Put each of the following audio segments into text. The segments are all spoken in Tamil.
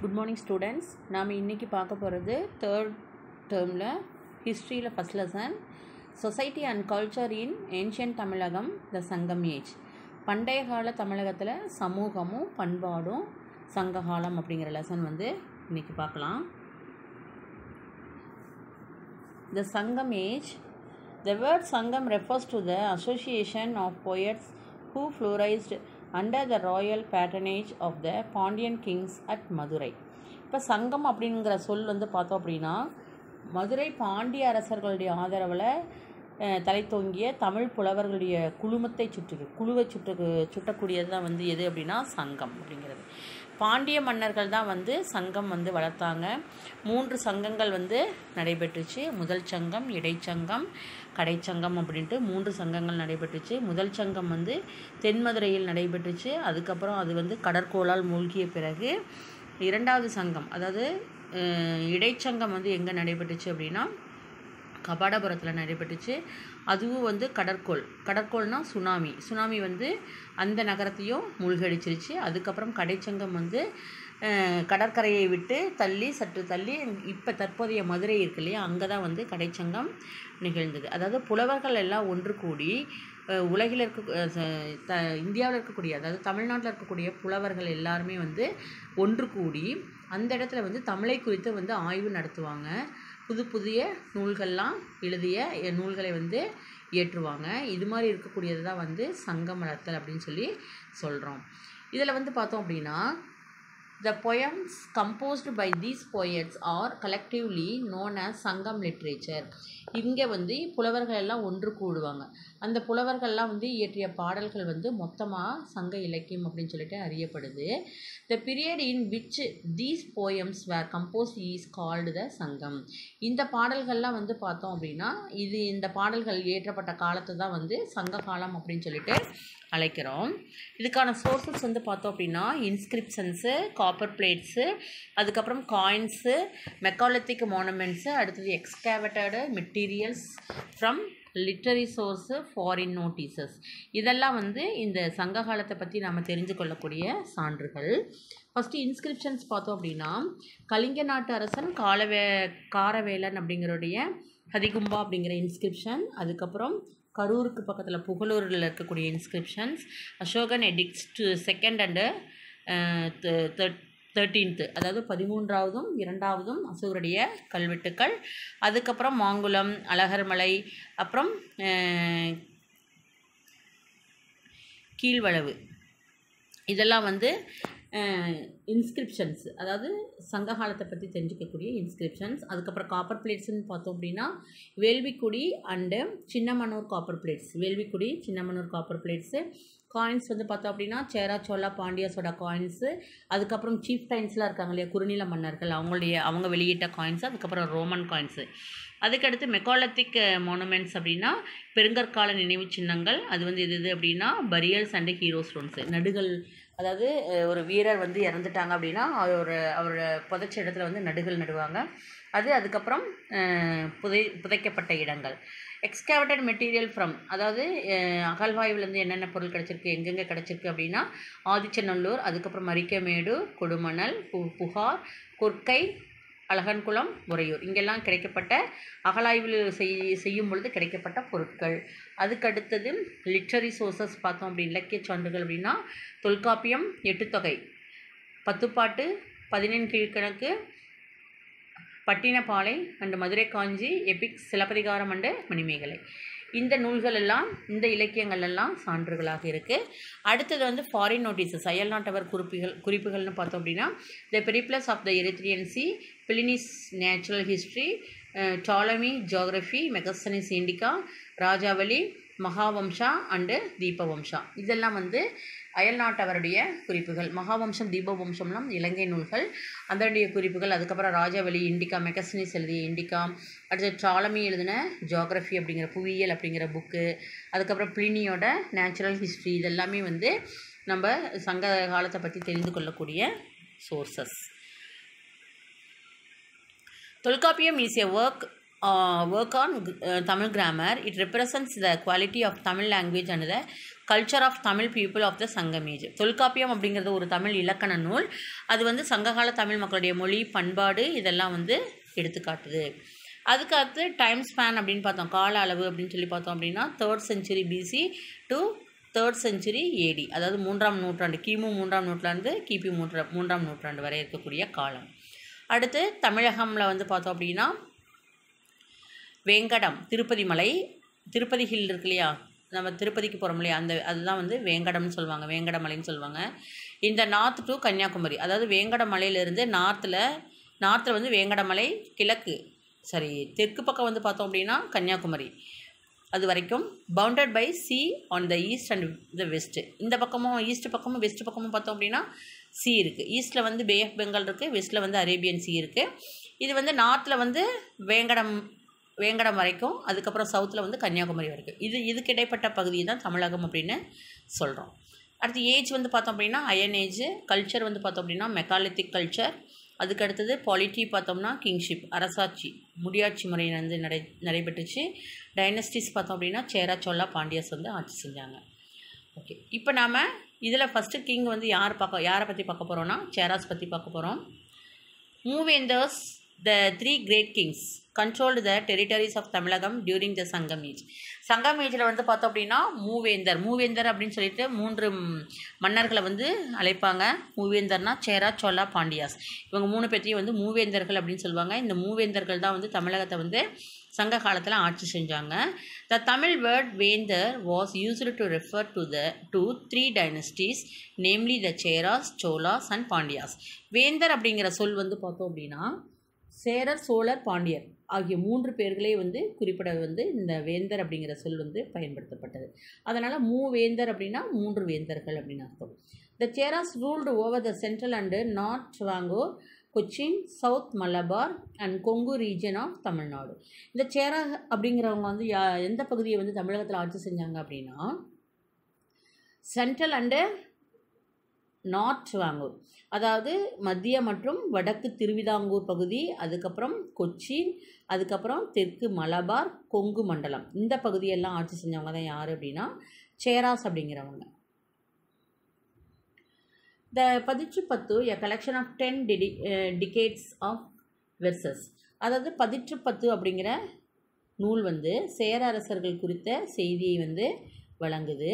குட் மார்னிங் ஸ்டூடெண்ட்ஸ் நாம் இன்றைக்கி பார்க்க போகிறது தேர்ட் டேர்மில் ஹிஸ்ட்ரியில் first lesson society and culture in ancient Tamilagam the Sangam age பண்டைய கால தமிழகத்தில் சமூகமும் பண்பாடும் சங்ககாலம் அப்படிங்கிற லெசன் வந்து இன்றைக்கி பார்க்கலாம் The Sangam age. The word Sangam refers to the association of poets who flourished under the royal patronage of the Pandyan kings at Madurai. இப்போ சங்கம் அப்படிங்கிற சொல் வந்து பார்த்தோம் அப்படின்னா மதுரை பாண்டிய அரசர்களுடைய ஆதரவில் அஹ், தலை தோங்கிய தமிழ் புலவர்களுடைய குழுமத்தை சுற்று குழுவை சுற்று சுட்டக்கூடியது தான் வந்து எது அப்படின்னா சங்கம் அப்படிங்கிறது பாண்டிய மன்னர்கள் தான் வந்து சங்கம் வந்து வளர்த்தாங்க மூன்று சங்கங்கள் வந்து நடைபெற்றுச்சு முதல் சங்கம் இடைச்சங்கம் கடைச்சங்கம் அப்படின்ட்டு மூன்று சங்கங்கள் நடைபெற்றுச்சு முதல் சங்கம் வந்து தென்மதுரையில் நடைபெற்றுச்சு அதுக்கப்புறம் அது வந்து கடற்கோளால் மூழ்கிய பிறகு இரண்டாவது சங்கம் அதாவது அஹ், இடைச்சங்கம் வந்து எங்கே நடைபெற்றுச்சு அப்படின்னா கபாடபுரத்தில் நடைபெற்றுச்சு அதுவும் வந்து கடற்கோள் கடற்கோள்னா சுனாமி சுனாமி வந்து அந்த நகரத்தையும் மூழ்கடிச்சிருச்சு அதுக்கப்புறம் கடைச்சங்கம் வந்து அஹ், கடற்கரையை விட்டு தள்ளி சற்று தள்ளி இப்போ தற்போதைய மதுரை இருக்கு இல்லையா அங்கே தான் வந்து கடைச்சங்கம் நிகழ்ந்தது அதாவது புலவர்கள் எல்லாம் ஒன்று கூடி அஹ், உலகில் இருக்க அஹ், ச- த இந்தியாவில் இருக்கக்கூடிய அதாவது தமிழ்நாட்டில் இருக்கக்கூடிய புலவர்கள் எல்லாருமே வந்து ஒன்று கூடி அந்த இடத்துல வந்து தமிழை குறித்து வந்து ஆய்வு நடத்துவாங்க புது புதிய நூல்கள்லாம் எழுதிய அஹ், நூல்களை வந்து இயற்றுவாங்க இது மாதிரி இருக்கக்கூடியது தான் வந்து சங்கம் வளர்த்தல் அப்படின்னு சொல்லி சொல்கிறோம் இதில் வந்து பார்த்தோம் அப்படின்னா The poems composed by these poets are collectively known as சங்கம் literature. இங்கே வந்து புலவர்கள் எல்லாம் ஒன்று கூடுவாங்க அந்த புலவர்கள்லாம் வந்து இயற்றிய பாடல்கள் வந்து மொத்தமாக சங்க இலக்கியம் அப்படின்னு சொல்லிட்டு அறியப்படுது the period in which these poems were composed is called the Sangam இந்த பாடல்கள்லாம் வந்து பார்த்தோம் அப்படின்னா இது இந்த பாடல்கள் இயற்றப்பட்ட காலத்தை தான் வந்து சங்க காலம் அப்படின்னு சொல்லிட்டு அழைக்கிறோம் இதுக்கான சோர்சஸ் வந்து பார்த்தோம் அப்படின்னா இன்ஸ்கிரிப்ஷன்ஸு காப்பர் பிளேட்ஸு அதுக்கப்புறம் காயின்ஸு மெக்காலத்திக் மானுமெண்ட்ஸு அடுத்தது excavated materials from literary source foreign notices இதெல்லாம் வந்து இந்த சங்க காலத்தை பற்றி நம்ம தெரிஞ்சு கொள்ளக்கூடிய சான்றுகள் ஃபஸ்ட்டு இன்ஸ்கிரிப்ஷன்ஸ் பார்த்தோம் அப்படின்னா கலிங்க நாட்டு அரசன் காலவே காரவேலன் அப்படிங்கிறோடைய ஹதிகும்பா அப்படிங்கிற இன்ஸ்கிரிப்ஷன் அதுக்கப்புறம் கரூருக்கு பக்கத்தில் புகழூரில் இருக்கக்கூடிய inscriptions Asokan edicts two second and thirteenth அதாவது பதிமூன்றாவதும் இரண்டாவதும் அசோகருடைய கல்வெட்டுக்கள் அதுக்கப்புறம் மாங்குளம் அழகர்மலை அப்புறம் அஹ், கீழ்வளவு இதெல்லாம் வந்து இன்ஸ்கிரிப்ஷன்ஸ் அதாவது சங்க காலத்தை பற்றி தெரிஞ்சுக்கக்கூடிய இன்ஸ்கிரிப்ஷன்ஸ் அதுக்கப்புறம் காப்பர் பிளேட்ஸ்னு பார்த்தோம் அப்படின்னா Velvikudi and Chinnamanur copper plates Velvikudi Chinnamanur copper plates coins வந்து பார்த்தோம் அப்படின்னா சேரா சோழா பாண்டியாஸோட காயின்ஸு அதுக்கப்புறம் சீஃப் டைன்ஸ்லாம் இருக்காங்க இல்லையா குறுநில மன்னர்கள் அவங்களுடைய அவங்க வெளியிட்ட காயின்ஸ் அதுக்கப்புறம் ரோமன் காயின்ஸு அதுக்கடுத்து மெக்காலத்திக் மோனுமெண்ட்ஸ் அப்படின்னா பெருங்கற்கால நினைவு சின்னங்கள் அது வந்து எது எது அப்படின்னா பரியல்ஸ் அண்டு ஹீரோ ஸ்டோன்ஸு நடுகள் அதாவது அஹ், ஒரு வீரர் வந்து இறந்துட்டாங்க அப்படின்னா அவர் அவரோட புதைச்ச இடத்துல வந்து நடுகள் நடுவாங்க அது அதுக்கப்புறம் அஹ், புதை புதைக்கப்பட்ட இடங்கள் எக்ஸ்கேவேட்டட் மெட்டீரியல் ஃப்ரம் அதாவது அஹ், அகழ்வாய்வுலேருந்து என்னென்ன பொருள் கிடச்சிருக்கு எங்கெங்கே கிடச்சிருக்கு அப்படின்னா ஆதிச்சநல்லூர் அதுக்கப்புறம் மரிக்கமேடு கொடுமணல் பு புகார் கொற்கை அழகன்குளம் உறையூர் இங்கெல்லாம் கிடைக்கப்பட்ட அகழாய்வில் செய் செய்யும் பொழுது கிடைக்கப்பட்ட பொருட்கள் அதுக்கடுத்தது லிட்ரரி சோர்சஸ் பார்த்தோம் அப்படி இலக்கிய சான்றுகள் அப்படின்னா Tolkappiyam Ettuthokai Pathuppattu Pathinen Kilkanakku Pattinappalai and Madurai Kanchi epics Silappathikaram and Manimekalai இந்த நூல்கள் எல்லாம் இந்த இலக்கியங்கள் எல்லாம் சான்றுகளாக இருக்குது அடுத்தது வந்து ஃபாரின் நோட்டீசஸ் அயல்நாட்டவர் குறிப்புகள் குறிப்புகள்னு பார்த்தோம் அப்படின்னா the Periplus of the Erythraean sea Pliny's natural history Ptolemy geography Megasthenes Indica Rajavali Mahavamsa and Dipavamsa இதெல்லாம் வந்து அயல்நாட்டவருடைய குறிப்புகள் மகாவம்சம் தீபவம்சம்லாம் இலங்கை நூல்கள் அதனுடைய குறிப்புகள் அதுக்கப்புறம் ராஜாவளி இண்டிகா மெகஸ்னிஸ் எழுதிய இண்டிகா அடுத்து டாலமி எழுதின ஜியாகிரஃபி அப்படிங்கிற புவியியல் அப்படிங்கிற புக்கு அதுக்கப்புறம் பிளினியோட நேச்சுரல் ஹிஸ்ட்ரி இதெல்லாமே வந்து நம்ம சங்க காலத்தை பற்றி தெரிந்து கொள்ளக்கூடிய sources Tolkappiyam is a work work on Tamil grammar it represents the quality of Tamil language and the culture of Tamil people of the Sangam age Tolkappiyam அப்படிங்கிறது ஒரு தமிழ் இலக்கண நூல் அது வந்து சங்ககால தமிழ் மக்களுடைய மொழி பண்பாடு இதெல்லாம் வந்து எடுத்துக்காட்டுது அதுக்கு அடுத்து டைம் ஸ்பேன் அப்படின்னு பார்த்தோம் கால அளவு அப்படின்னு சொல்லி பார்த்தோம் அப்படின்னா third century BC to third century AD அதாவது மூன்றாம் நூற்றாண்டு கிமு மூன்றாம் நூற்றாண்டு கிபி மூன்றா மூன்றாம் நூற்றாண்டு வரை இருக்கக்கூடிய காலம் அடுத்து தமிழகமில் வந்து பார்த்தோம் அப்படின்னா வேங்கடம் திருப்பதி மலை திருப்பதி ஹில் இருக்கு இல்லையா நம்ம திருப்பதிக்கு போகிறோம் இல்லையா அந்த அதுதான் வந்து வேங்கடம்னு சொல்லுவாங்க வேங்கட மலைன்னு சொல்லுவாங்க இந்த நார்த் டு கன்னியாகுமரி அதாவது வேங்கட மலையிலேருந்து நார்த்தில் நார்த்தில் வந்து வேங்கடமலை கிழக்கு சரி தெற்கு பக்கம் வந்து பார்த்தோம் அப்படின்னா கன்னியாகுமரி அது வரைக்கும் bounded by sea on the east and the west இந்த பக்கமும் ஈஸ்ட் பக்கமும் வெஸ்ட் பக்கமும் பார்த்தோம் அப்படின்னா சி இருக்குது ஈஸ்ட்டில் வந்து பே ஆஃப் பெங்கால் இருக்குது வெஸ்ட்டில் வந்து அரேபியன் சி இருக்குது இது வந்து நார்த்தில் வந்து வேங்கடம் வேங்கடம் வரைக்கும் அதுக்கப்புறம் சவுத்தில் வந்து கன்னியாகுமரி வரைக்கும் இது இதுக்கு இடைப்பட்ட பகுதி தான் தமிழகம் அப்படின்னு சொல்கிறோம் அடுத்து ஏஜ் வந்து பார்த்தோம் அப்படின்னா அயன் ஏஜ் கல்ச்சர் வந்து பார்த்தோம் அப்படின்னா மெக்காலித்திக் கல்ச்சர் அதுக்கு அடுத்தது பாலிட்டி பார்த்தோம்னா கிங்ஷிப் அரசாட்சி முடியாட்சி முறை வந்து நடை நடைபெற்றுச்சு டைனஸ்டிஸ் பார்த்தோம் அப்படின்னா சேரா சோழா பாண்டியஸ் வந்து ஆட்சி செஞ்சாங்க ஓகே இப்போ நாம் இதில் ஃபஸ்ட்டு கிங் வந்து யார் பார்க்க யாரை பற்றி பார்க்க போகிறோன்னா சேராஸ் பற்றி பார்க்க போகிறோம் Muvendars the three great kings controlled the territories of Tamilagam during the Sangam age சங்கம் ஏஜில் வந்து பார்த்தோம் அப்படின்னா மூவேந்தர் மூவேந்தர் அப்படின்னு சொல்லிட்டு மூன்று மன்னர்களை வந்து அழைப்பாங்க மூவேந்தர்னா சேரா சோழா பாண்டியாஸ் இவங்க மூணு பேர்த்தையும் வந்து மூவேந்தர்கள் அப்படின்னு சொல்லுவாங்க இந்த மூவேந்தர்கள் தான் வந்து தமிழகத்தை வந்து சங்க காலத்தில் ஆட்சி செஞ்சாங்க the Tamil word Vendhar was used to refer to the two three dynasties namely the Cheras Cholas and Pandyas Vendhar அப்படிங்கிற சொல் வந்து பார்த்தோம் அப்படின்னா சேரர் சோழர் பாண்டியர் ஆகிய மூன்று பேர்களே வந்து குறிப்பிட வந்து இந்த வேந்தர் அப்படிங்கிற சொல் வந்து பயன்படுத்தப்பட்டது அதனால் மூவேந்தர் அப்படின்னா மூன்று வேந்தர்கள் அப்படின்னு அர்த்தம் the Cheras ruled over the central and north வாங்கோ Cochin south Malabar and Kongu region of Tamil Nadu இந்த சேரா அப்படிங்கிறவங்க வந்து யா எந்த பகுதியை வந்து தமிழகத்தில் ஆட்சி செஞ்சாங்க அப்படின்னா சென்ட்ரல் அண்டு நார்த் வாங்கூர் அதாவது மத்திய மற்றும் வடக்கு திருவிதாங்கூர் பகுதி அதுக்கப்புறம் கொச்சின் அதுக்கப்புறம் தெற்கு மலபார் கொங்கு மண்டலம் இந்த பகுதியெல்லாம் ஆட்சி செஞ்சவங்க தான் யார் அப்படின்னா சேராஸ் அப்படிங்கிறவங்க the Pathitru Pathu a collection of ten டிடி டிகேட்ஸ் ஆஃப் வெர்சஸ் அதாவது பதிற்று பத்து அப்படிங்கிற நூல் வந்து சேர அரசர்கள் குறித்த செய்தியை வந்து வழங்குது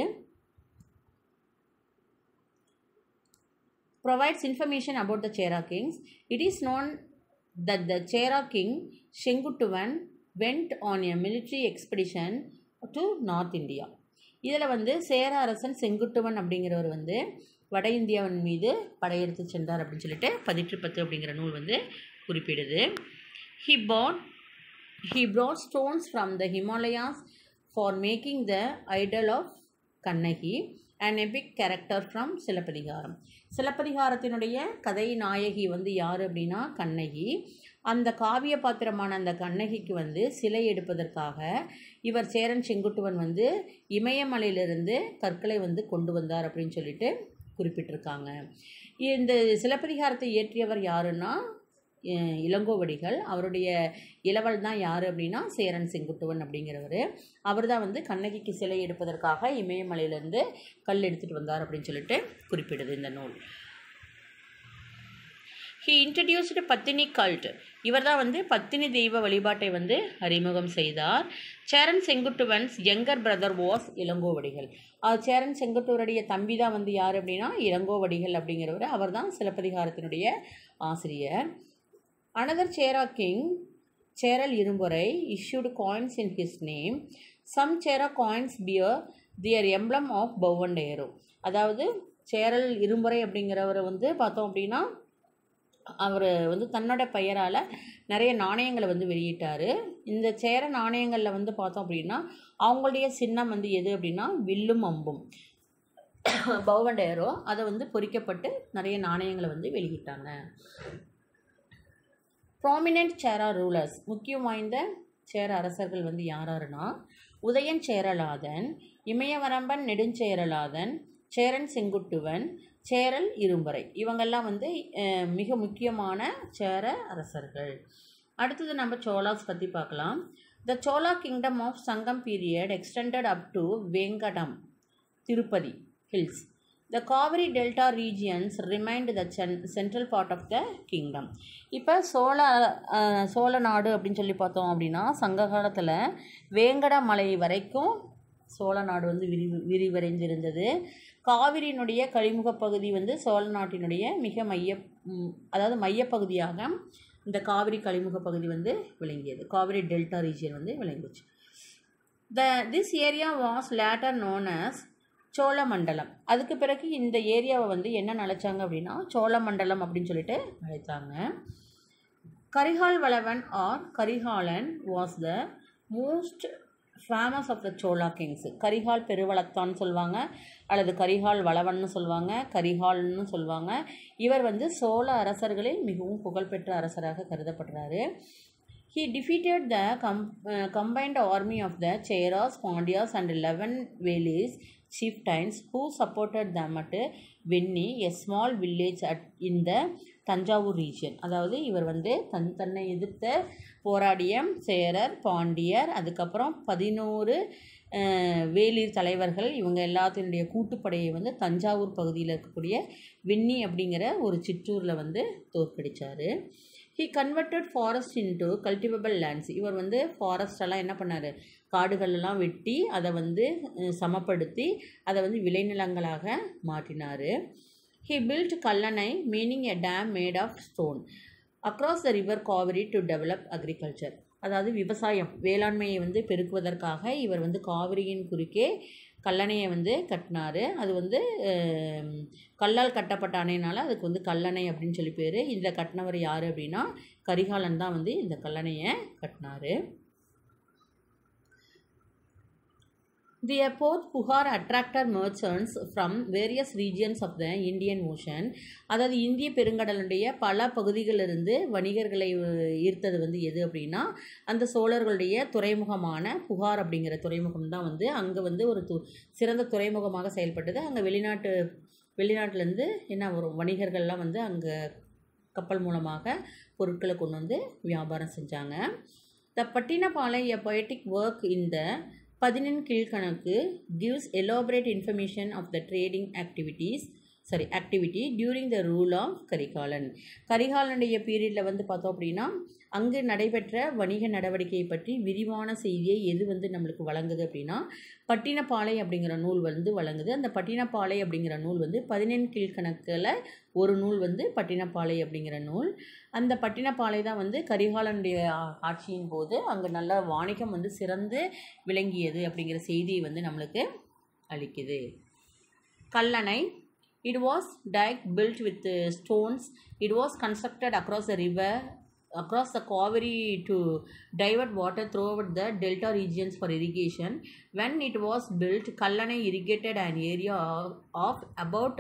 provides information about the Chera kings. It is known that the Chera king Shenguttuvan went on a military expedition to North India. இதில் வந்து சேர அரசன் செங்குட்டுவன் அப்படிங்கிறவர் வந்து வட இந்தியாவின் மீது படையெடுத்து சென்றார் அப்படின்னு சொல்லிட்டு பதிற்று பத்து அப்படிங்கிற நூல் வந்து குறிப்பிடுது he brought he brought stones from the Himalayas for making the idol of Kannagi and epic character from Silappathikaram சிலப்பதிகாரத்தினுடைய கதை நாயகி வந்து யார் அப்படின்னா கண்ணகி அந்த காவிய பாத்திரமான அந்த கண்ணகிக்கு வந்து சிலை எடுப்பதற்காக இவர் சேரன் செங்குட்டுவன் வந்து இமயமலையிலிருந்து கற்களை வந்து கொண்டு வந்தார் அப்படின்னு சொல்லிட்டு குறிப்பிட்டிருக்காங்க இந்த சிலப்பதிகாரத்தை இயற்றியவர் யாருன்னா அஹ் இளங்கோவடிகள் அவருடைய இளவல் தான் யார் அப்படின்னா சேரன் செங்குட்டுவன் அப்படிங்கிறவர் அவர் தான் வந்து கண்ணகிக்கு சிலை எடுப்பதற்காக இமயமலையிலேருந்து கல் எடுத்துகிட்டு வந்தார் அப்படின்னு சொல்லிட்டு குறிப்பிடுது இந்த நூல் ஹி இன்ட்ரடியூஸ்டு பத்தினி கல்ட் இவர் தான் வந்து பத்தினி தெய்வ வழிபாட்டை வந்து அறிமுகம் செய்தார் Cheran Senguttuvan's younger brother was Ilango Adigal அவர் சேரன் செங்குட்டுவருடைய தம்பி தான் வந்து யார் அப்படின்னா இளங்கோவடிகள் அப்படிங்கிறவர் அவர் தான் சிலப்பதிகாரத்தினுடைய ஆசிரியர் another Chera king Cheral Irumporai issued coins in his name some சேரா coins bear their emblem of bow and arrow அதாவது சேரல் இரும்புரை அப்படிங்கிறவர் வந்து பார்த்தோம் அப்படின்னா அவர் வந்து தன்னோட பெயரால் நிறைய நாணயங்களை வந்து வெளியிட்டார் இந்த சேர நாணயங்களில் வந்து பார்த்தோம் அப்படின்னா அவங்களுடைய சின்னம் வந்து எது அப்படின்னா வில்லும் அம்பும் பவண்ட் ஏரோ அதை வந்து பொறிக்கப்பட்டு நிறைய நாணயங்களை வந்து வெளியிட்டாங்க ப்ராமினென்ட் சேரா ரூலர்ஸ் முக்கியம் வாய்ந்த சேர அரசர்கள் வந்து யாராருன்னா உதயன் சேரலாதன் இமயவரம்பன் நெடுஞ்சேரலாதன் சேரன் செங்குட்டுவன் சேரல் இரும்பறை இவங்கெல்லாம் வந்து அஹ், மிக முக்கியமான சேர அரசர்கள் அடுத்தது நம்ம சோலாஸ் பற்றி பார்க்கலாம் the Chola kingdom of Sangam period extended up to Venkatam Tirupati hills the Kaveri delta regions remained the சென் central part of the kingdom இப்போ சோழ அஹ், சோழ நாடு அப்படின்னு சொல்லி பார்த்தோம் அப்படின்னா சங்க காலத்தில் வேங்கட மலை வரைக்கும் சோழ நாடு வந்து விரி விரிவடைந்திருந்தது காவிரியினுடைய கழிமுக பகுதி வந்து சோழ நாட்டினுடைய மிக மைய ம், அதாவது மையப்பகுதியாக இந்த காவிரி கழிமுக பகுதி வந்து விளங்கியது காவிரி டெல்டா ரீஜியன் வந்து விளங்குச்சு the this area was later known as Cholamandalam அதுக்கு பிறகு இந்த ஏரியாவை வந்து என்ன நினச்சாங்க அப்படின்னா சோழமண்டலம் அப்படின்னு சொல்லிட்டு அழைத்தாங்க Karikal Valavan or Karikalan was the most famous of the Chola kings Karikal பெருவளத்தான்னு சொல்லுவாங்க அல்லது கரிகால் வளவன்னு சொல்லுவாங்க கரிகால்னு சொல்லுவாங்க இவர் வந்து சோழ அரசர்களில் மிகவும் புகழ்பெற்ற அரசராக கருதப்படுறாரு He defeated the com- uh, combined army of the Cheras, Pandyas, and 11 Velis chieftains who supported them at Venni, a small village at, in the Thanjavur region அதாவது இவர் வந்து தன் தன்னை எதிர்த்த போராடிய சேரர் பாண்டியர் அதுக்கப்புறம் பதினோரு அஹ், வேளிர் தலைவர்கள் இவங்க எல்லாத்தினுடைய கூட்டுப்படையை வந்து தஞ்சாவூர் பகுதியில் இருக்கக்கூடிய வெண்ணி அப்படிங்கிற ஒரு சிற்றூரில் வந்து தோற்கடிச்சார் he converted forest into cultivable lands இவர் வந்து ஃபாரஸ்ட் எல்லாம் என்ன பண்ணார் காடுகளெல்லாம் வெட்டி அதை வந்து அஹ், சமப்படுத்தி அதை வந்து விளைநிலங்களாக மாற்றினார் he built Kallanai meaning a dam made of stone across the river Kaveri to develop agriculture அதாவது விவசாயம் வேளாண்மையை வந்து பெருக்குவதற்காக இவர் வந்து காவிரியின் குறுக்கே கல்லணையை வந்து கட்டினார் அது வந்து அஹ், கல்லால் கட்டப்பட்ட அணையினால அதுக்கு வந்து கல்லணை அப்படின்னு சொல்லி பேர் இதில் கட்டினவர் யார் அப்படின்னா கரிகாலன் தான் வந்து இந்த கல்லணையை கட்டினார் The Port Puhar attracted merchants from various regions of the Indian Ocean அதாவது இந்திய பெருங்கடலுடைய பல பகுதிகளிலிருந்து வணிகர்களை அஹ், ஈர்த்தது வந்து எது அப்படின்னா அந்த சோழர்களுடைய துறைமுகமான புகார் அப்படிங்கிற துறைமுகம் தான் வந்து அங்கே வந்து ஒரு து சிறந்த துறைமுகமாக செயல்பட்டது அங்கே வெளிநாட்டு வெளிநாட்டிலேருந்து என்ன வரும் வணிகர்கள்லாம் வந்து அங்கே கப்பல் மூலமாக பொருட்களை கொண்டு வந்து வியாபாரம் செஞ்சாங்க the Pattinappalai a poetic work இந்த பதினெண் கீழ்கணக்கு gives elaborate information of the trading activities sorry activity during the rule of Karikalan கரிகாலனுடைய பீரியடில் வந்து பார்த்தோம் அப்படின்னா அங்கு நடைபெற்ற வணிக நடவடிக்கையை பற்றி விரிவான செய்தியை எது வந்து நம்மளுக்கு வழங்குது அப்படின்னா பட்டினப்பாலை அப்படிங்கிற நூல் வந்து வழங்குது அந்த பட்டினப்பாலை அப்படிங்கிற நூல் வந்து பதினெண் கீழ்கணக்கில் ஒரு நூல் வந்து பட்டினப்பாலை அப்படிங்கிற நூல் அந்த பட்டினப்பாலை தான் வந்து கரிகாலனுடைய ஆ- ஆட்சியின் போது அங்கே நல்ல வாணிகம் வந்து சிறந்து விளங்கியது அப்படிங்கிற செய்தியை வந்து நம்மளுக்கு அளிக்குது Kallanai it was dike built with uh, stones it was constructed across the river across the Kaveri to divert water throughout the delta regions for irrigation when it was built kallanai irrigated an area of, of about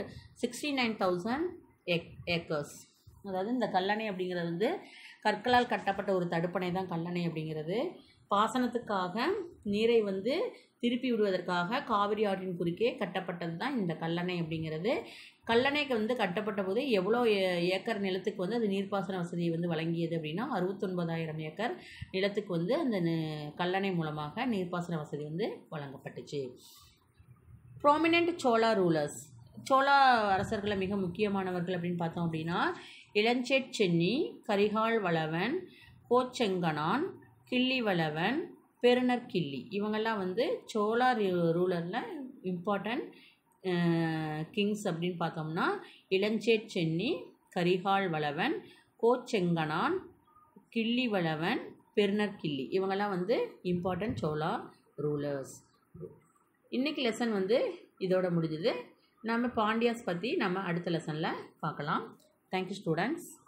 69000 ac- acres அதாவது இந்த கல்லணை அப்படிங்கிறது வந்து கற்களால் கட்டப்பட்ட ஒரு தடுப்பணை தான் கல்லணை அப்படிங்கிறது பாசனத்துக்காக நீரை வந்து திருப்பி விடுவதற்காக காவிரி ஆற்றின் குறுக்கே கட்டப்பட்டது தான் இந்த கல்லணை அப்படிங்கிறது கல்லணைக்கு வந்து கட்டப்பட்ட போது எவ்வளோ ஏ- ஏக்கர் நிலத்துக்கு வந்து அது நீர்ப்பாசன வசதியை வந்து வழங்கியது அப்படின்னா அறுபத்தொன்பதாயிரம் ஏக்கர் நிலத்துக்கு வந்து அந்த நி- கல்லணை மூலமாக நீர்ப்பாசன வசதி வந்து வழங்கப்பட்டுச்சு ப்ராமினென்ட் சோழா ரூலர்ஸ் சோழா அரசர்களில் மிக முக்கியமானவர்கள் அப்படின்னு பார்த்தோம் அப்படின்னா இளஞ்சேட் சென்னி கரிகால் வளவன் கோச்செங்கனான் கிள்ளிவளவன் பெருநர் கிள்ளி இவங்கெல்லாம் வந்து சோழா ரூலரில் இம்பார்ட்டன்ட் கிங்ஸ் அப்படின்னு பார்த்தோம்னா இளஞ்சேட் சென்னி கரிகால் வளவன் கோச்செங்கனான் கிள்ளிவளவன் பெருநர் கிள்ளி இவங்கெல்லாம் வந்து இம்பார்ட்டன்ட் சோழா ரூலர்ஸ் இன்னைக்கு லெசன் வந்து இதோட முடிஞ்சுது நம்ம பாண்டியாஸ் பற்றி நம்ம அடுத்த லெசனில் பார்க்கலாம் தேங்க்யூ ஸ்டூடெண்ட்ஸ்